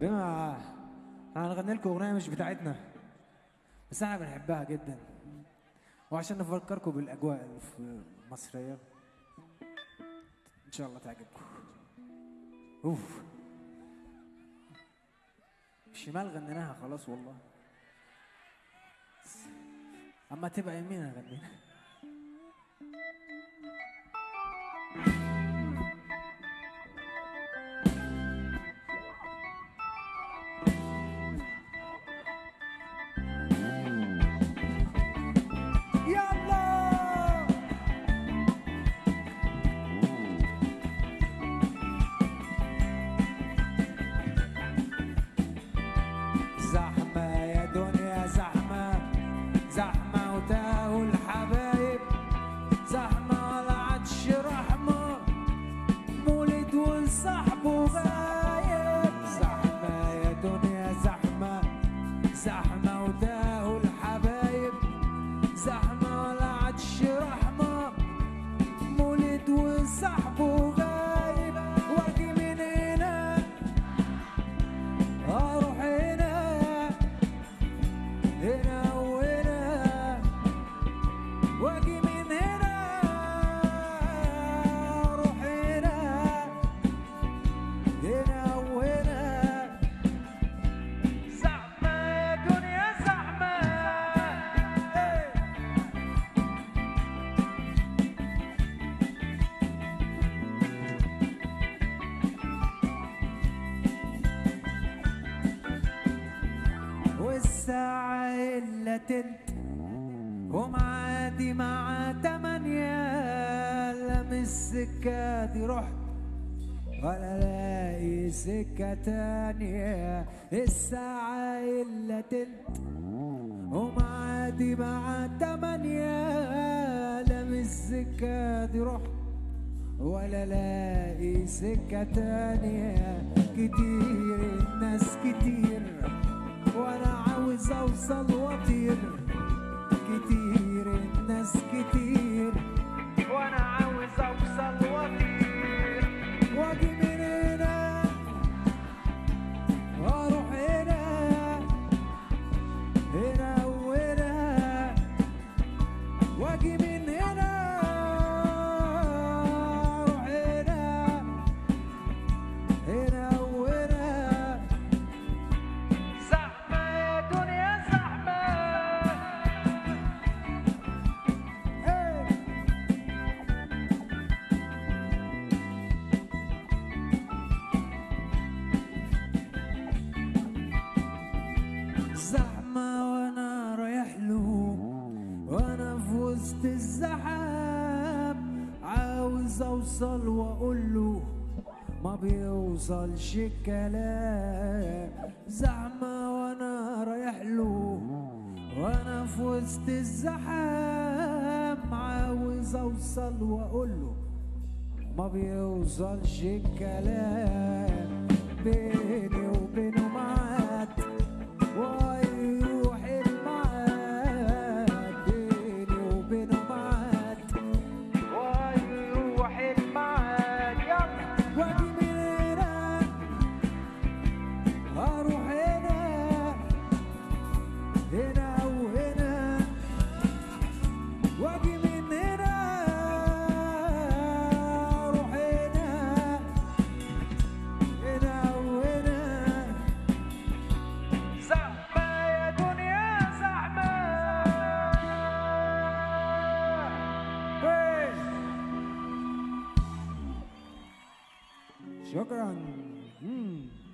بما هنغني لكم اغنيه مش بتاعتنا بس احنا بنحبها جدا وعشان نفكركم بالاجواء اللي في المصريه ان شاء الله تعجبكم اوف الشمال غنيناها خلاص والله اما تبقى يمين غنينا يلا زحمة يا دنيا زحمة زحمة وتاهوا الحبايب زحمة ولا عادش رحمة مولد وصاحبه غايب زحمة يا دنيا زحمة زحمة وتاهوا الحبايب زحمة ولا عادش رحمة مولد وصاحبه غايب واجي من هنا اروح هنا هنا وهنا واجي من هنا اروح هنا هنا وهنا زحمة يا دنيا زحمة إيه. والساعة إلا تلت ومعادي مع تمانية لم السكة دي رحت ولا لاقي سكة تانية الساعة إلا تلت ومعادي مع تمانية لم السكة دي رحت ولا لاقي سكة تانية كتير الناس كتير وانا عاوز اوصل واطير كتير الناس كتير وانا عاوز اوصل واطير واجي من هنا اروح هنا هنا وهنا واجي من هنا اروح هنا هنا وهنا زحمة يا دنيا زحمة إيه. زحمة وانا رايح له وانا في وسط الزحام عاوز اوصل واقول له ما بيوصلش الكلام زحمة وانا رايح له وانا في وسط الزحام عاوز اوصل واقول له ما بيوصلش الكلام بيني وبينه معاد ويروح المعاد بيني وبينه معاد ويروح المعاد يلا واجي من هنا اروح هنا هنا وهنا واجي من هنا اروح هنا هنا وهنا زحمة يا دنيا زحمة وين شكرا مم.